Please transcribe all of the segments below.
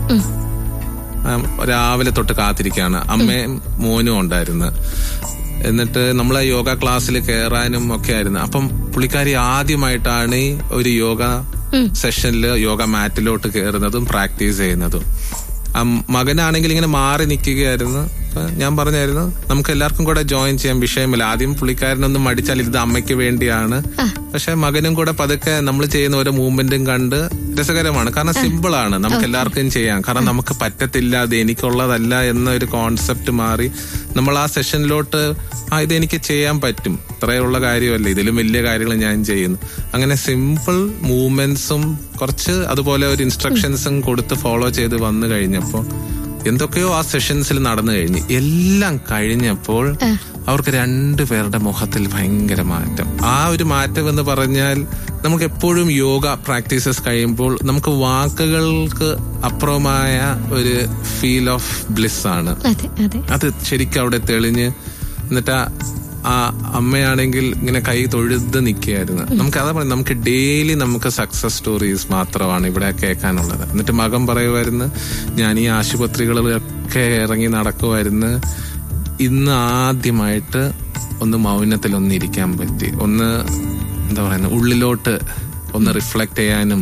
ആം, രാവിലെ തൊട്ട് കാത്തിരിക്കുകയാണ് അമ്മയും മോനും ഉണ്ടായിരുന്നു എന്നിട്ട് നമ്മൾ യോഗ ക്ലാസ്സിൽ കയറാനും ഒക്കെ ആയിരുന്നു അപ്പം പുള്ളിക്കാരി ആദ്യമായിട്ടാണ് ഈ ഒരു യോഗ സെഷനിൽ യോഗ മാറ്റിലോട്ട് കയറുന്നതും പ്രാക്ടീസ് ചെയ്യുന്നതും ആ മകനാണെങ്കിൽ ഇങ്ങനെ മാറി നിൽക്കുകയായിരുന്നു അപ്പൊ ഞാൻ പറഞ്ഞായിരുന്നു നമുക്ക് എല്ലാവർക്കും കൂടെ ജോയിൻ ചെയ്യാൻ വിഷയമില്ല ആദ്യം പുള്ളിക്കാരനൊന്നും മടിച്ചാൽ ഇത് അമ്മയ്ക്ക് വേണ്ടിയാണ് പക്ഷെ മകനും കൂടെ പതുക്കെ നമ്മൾ ചെയ്യുന്ന ഓരോ മൂവ്മെന്റും കണ്ട് രസകരമാണ് കാരണം സിമ്പിൾ ആണ് നമുക്ക് എല്ലാവർക്കും ചെയ്യാം കാരണം നമുക്ക് പറ്റത്തില്ല അത് എനിക്കുള്ളതല്ല എന്ന ഒരു കോൺസെപ്റ്റ് മാറി നമ്മൾ ആ സെഷനിലോട്ട് ആ ഇത് എനിക്ക് ചെയ്യാൻ പറ്റും ഇത്രയുള്ള കാര്യമല്ല ഇതിലും വലിയ കാര്യങ്ങൾ ഞാൻ ചെയ്യുന്നു അങ്ങനെ സിമ്പിൾ മൂവ്മെന്റ്സും കുറച്ച് അതുപോലെ ഒരു ഇൻസ്ട്രക്ഷൻസും കൊടുത്ത് ഫോളോ ചെയ്ത് വന്നു കഴിഞ്ഞപ്പോൾ എന്തൊക്കെയോ ആ സെഷൻസിൽ നടന്നു കഴിഞ്ഞു എല്ലാം കഴിഞ്ഞപ്പോൾ അവർക്ക് രണ്ടുപേരുടെ മുഖത്തിൽ ഭയങ്കര മാറ്റം ആ ഒരു മാറ്റം എന്ന് പറഞ്ഞാൽ നമുക്ക് എപ്പോഴും യോഗ പ്രാക്ടീസസ് കഴിയുമ്പോൾ നമുക്ക് വാക്കുകൾക്ക് അപ്പുറമായ ഒരു ഫീൽ ഓഫ് ബ്ലിസ് ആണ് അതെ അതെ അത് ശരിക്കും അവിടെ തെളിഞ്ഞ് എന്നിട്ട് ആ- ആ അമ്മയാണെങ്കിൽ ഇങ്ങനെ കൈ തൊഴുത് നിൽക്കുകയായിരുന്നു നമുക്ക് അതാ പറയുന്നത് നമുക്ക് ഡെയിലി നമുക്ക് സക്സസ് സ്റ്റോറീസ് മാത്രമാണ് ഇവിടെ കേൾക്കാനുള്ളത് എന്നിട്ട് മകൻ പറയുമായിരുന്നു ഞാൻ ഈ ആശുപത്രികളിലൊക്കെ ഇറങ്ങി നടക്കുമായിരുന്നു ഇന്ന് ആദ്യമായിട്ട് ഒന്ന് മൗനത്തിൽ ഒന്ന് ഇരിക്കാൻ പറ്റി ഒന്ന് എന്താ പറയുന്നത് ഉള്ളിലോട്ട് ഒന്ന് റിഫ്ലക്ട് ചെയ്യാനും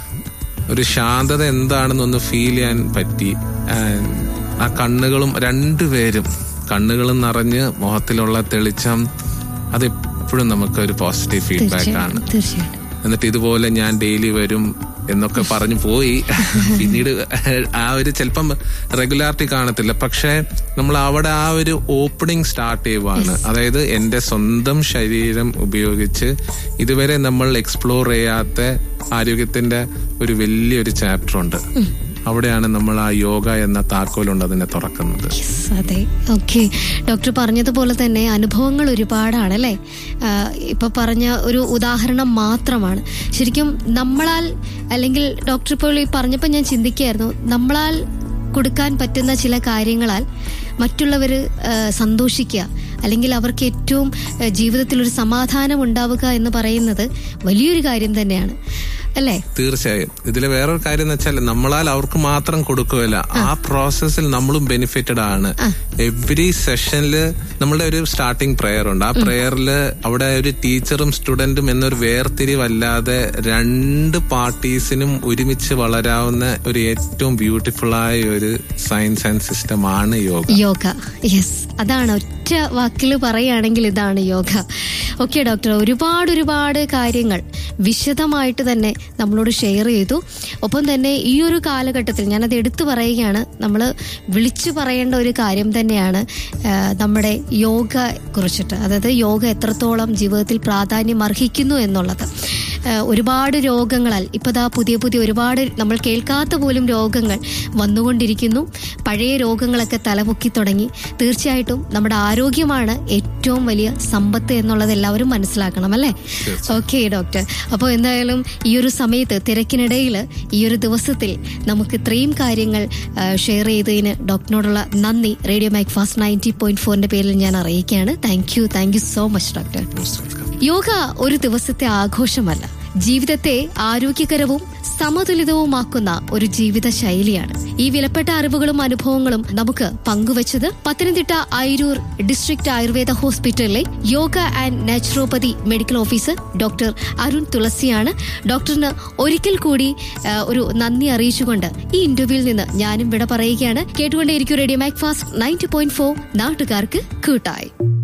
ഒരു ശാന്തത എന്താണെന്ന് ഒന്ന് ഫീൽ ചെയ്യാൻ പറ്റി And ആ കണ്ണുകളും രണ്ടുപേരും കണ്ണുകളും നിറഞ്ഞ് മുഖത്തിലുള്ള തെളിച്ചം അത് എപ്പോഴും നമുക്ക് ഒരു പോസിറ്റീവ് ഫീഡ്ബാക്ക് ആണ് തീർച്ചയായിട്ടും എന്നിട്ട് ഇതുപോലെ ഞാൻ ഡെയിലി വരും എന്നൊക്കെ പറഞ്ഞു പോയി പിന്നീട് ആ ഒരു ചിലപ്പം റെഗുലാരിറ്റി കാണത്തില്ല പക്ഷെ നമ്മൾ അവിടെ ആ ഒരു ഓപ്പണിംഗ് സ്റ്റാർട്ട് ചെയ്യുവാണ് അതായത് എന്റെ സ്വന്തം ശരീരം ഉപയോഗിച്ച് ഇതുവരെ നമ്മൾ എക്സ്പ്ലോർ ചെയ്യാത്ത ആരോഗ്യത്തിന്റെ ഒരു വലിയൊരു ചാപ്റ്റർ ഉണ്ട് അവിടെയാണ് നമ്മൾ ആ യോഗ എന്ന താക്കോലുണ്ട് അതിനെ തുറക്കുന്നത് Yes, അതെ ഓക്കെ ഡോക്ടർ പറഞ്ഞതുപോലെ തന്നെ അനുഭവങ്ങൾ ഒരുപാടാണ് അല്ലേ ആഹ് ഇപ്പൊ പറഞ്ഞ ഒരു ഉദാഹരണം മാത്രമാണ് ശരിക്കും നമ്മളാൽ അല്ലെങ്കിൽ ഡോക്ടർ ഇപ്പോൾ ഈ പറഞ്ഞപ്പോൾ ഞാൻ ചിന്തിക്കുകയായിരുന്നു നമ്മളാൽ കൊടുക്കാൻ പറ്റുന്ന ചില കാര്യങ്ങളാൽ മറ്റുള്ളവർ സന്തോഷിക്കുക അല്ലെങ്കിൽ അവർക്ക് ഏറ്റവും ആഹ് ജീവിതത്തിൽ ഒരു സമാധാനം ഉണ്ടാവുക എന്ന് പറയുന്നത് വലിയൊരു കാര്യം തന്നെയാണ് അല്ലേ തീർച്ചയായും ഇതിൽ വേറൊരു കാര്യം എന്ന് വെച്ചാൽ നമ്മളാൽ അവർക്ക് മാത്രം കൊടുക്കുകയില്ല ആ പ്രോസസ്സിൽ നമ്മളും ബെനിഫിറ്റഡ് ആണ് എവറി സെഷനില് നമ്മളുടെ ഒരു സ്റ്റാർട്ടിംഗ് പ്രെയർ ഉണ്ട് ആ പ്രെയറിൽ അവിടെ ഒരു ടീച്ചറും സ്റ്റുഡന്റും എന്നൊരു വേർതിരിവല്ലാതെ രണ്ട് പാർട്ടീസിനും ഒരുമിച്ച് വളരാവുന്ന ഒരു ഏറ്റവും ബ്യൂട്ടിഫുൾ ആയ ഒരു സയൻസ് ആൻഡ് സിസ്റ്റം ആണ് യോഗ യോഗ യെസ് അതാണ് ഒറ്റ വാക്കിൽ പറയുകയാണെങ്കിൽ ഇതാണ് യോഗ ഓക്കെ ഡോക്ടർ ഒരുപാട് ഒരുപാട് കാര്യങ്ങൾ വിശദമായിട്ട് തന്നെ നമ്മളോട് ഷെയർ ചെയ്തു ഒപ്പം തന്നെ ഈ ഒരു കാലഘട്ടത്തിൽ ഞാനത് എടുത്തു പറയുകയാണ് നമ്മൾ വിളിച്ചു പറയേണ്ട ഒരു കാര്യം തന്നെയാണ് ആ, നമ്മുടെ യോഗ കുറിച്ചിട്ട് അതായത് യോഗ എത്രത്തോളം ജീവിതത്തിൽ പ്രാധാന്യം അർഹിക്കുന്നു എന്നുള്ളത് ആ, ഒരുപാട് രോഗങ്ങളാൽ ഇപ്പോൾ ദാ പുതിയ പുതിയ ഒരുപാട് നമ്മൾ കേൾക്കാത്ത പോലും രോഗങ്ങൾ വന്നുകൊണ്ടിരിക്കുന്നു പഴയ രോഗങ്ങളൊക്കെ തലപൊക്കി തുടങ്ങി തീർച്ചയായിട്ടും നമ്മുടെ ആരോഗ്യമാണ് ഏറ്റവും വലിയ സമ്പത്ത് എന്നുള്ളത് എല്ലാവരും മനസ്സിലാക്കണം അല്ലേ ഓക്കെ ഡോക്ടർ അപ്പോൾ എന്തായാലും ഈ ഒരു സമയത്ത് തിരക്കിനിടയിൽ ഈ ഒരു ദിവസത്തിൽ നമുക്ക് ഇത്രയും കാര്യങ്ങൾ ഷെയർ ചെയ്തതിന് ഡോക്ടറിനോടുള്ള നന്ദി radio mike fast ninety point ഫോറിന്റെ പേരിൽ ഞാൻ അറിയിക്കുകയാണ് thank you thank you so much doctor Most welcome. Yoga ഒരു ദിവസത്തെ ആഘോഷമല്ല ജീവിതത്തെ ആരോഗ്യകരവും സമതുലിതവുമാക്കുന്ന ഒരു ജീവിത ശൈലിയാണ് ഈ വിലപ്പെട്ട അറിവുകളും അനുഭവങ്ങളും നമുക്ക് പങ്കുവച്ചത് പത്തനംതിട്ട അയിരൂർ ഡിസ്ട്രിക്ട് ആയുർവേദ ഹോസ്പിറ്റലിലെ yoga and naturopathy medical officer doctor Arun തുളസിയാണ് ഡോക്ടറിന് ഒരിക്കൽ കൂടി ആ, ഒരു നന്ദി അറിയിച്ചുകൊണ്ട് ഈ ഇന്റർവ്യൂവിൽ നിന്ന് ഞാനും വിട പറയുകയാണ് കേട്ടുകൊണ്ടേയിരിക്കും radio Mac fast ninety point four നാട്ടുകാർക്ക് കൂട്ടായി